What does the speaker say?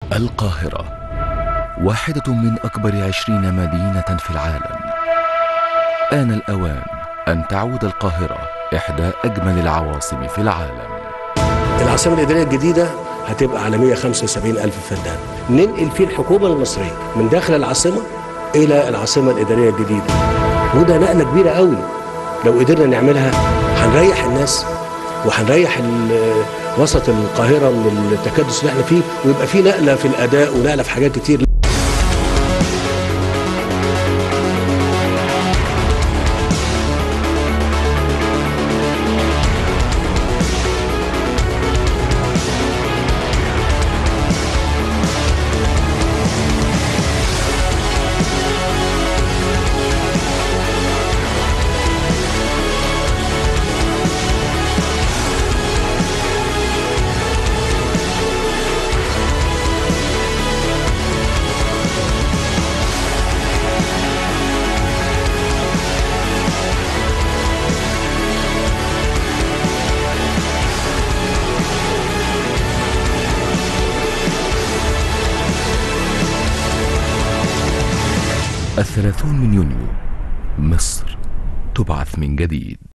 القاهرة واحدة من أكبر عشرين مدينة في العالم آن الأوان أن تعود القاهرة إحدى أجمل العواصم في العالم العاصمة الإدارية الجديدة هتبقى على 175 ألف فدان ننقل فيه الحكومة المصرية من داخل العاصمة إلى العاصمة الإدارية الجديدة وده نقلة كبيرة قوي لو قدرنا نعملها هنريح الناس وهنريح ال- وسط القاهرة من التكدس اللي احنا فيه ويبقى فيه نقلة في الأداء ونقلة في حاجات كتير الثلاثون من يونيو مصر تبعث من جديد